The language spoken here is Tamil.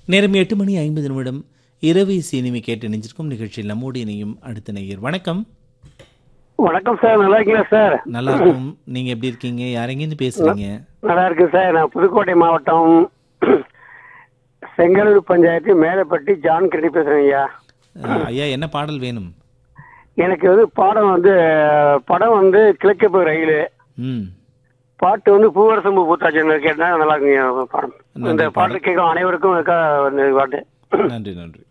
நேரம் எட்டு மணி ஐம்பது நிமிடம் இரவு சினிமை கேட்டு நினைச்சிருக்கும் நிகழ்ச்சியில் நம்மோடு இணையும் அடுத்த நேயர் வணக்கம் வணக்கம் சார் நல்லா இருக்கீங்களா சார் நல்லா இருக்கும் நீங்க எப்படி இருக்கீங்க யாரெங்கேருந்து பேசுறீங்க நல்லா இருக்கு சார் நான் புதுக்கோட்டை மாவட்டம் செங்கலூர் பஞ்சாயத்து மேலப்பட்டி ஜான் கிரெடி பேசுறேன் ஐயா அஹ், ஐயா என்ன பாடல் வேணும் எனக்கு வந்து பாடம் வந்து படம் வந்து கிழக்கு ரயில் ம் பாட்டு வந்து பூவரசம்பு பூத்தாச்சன் கேட்டா நல்லா இருக்குங்க படம் நன்றி, இந்த பாட்டு கேட்கும் அனைவருக்கும் இருக்கா இந்த பாட்டு நன்றி நன்றி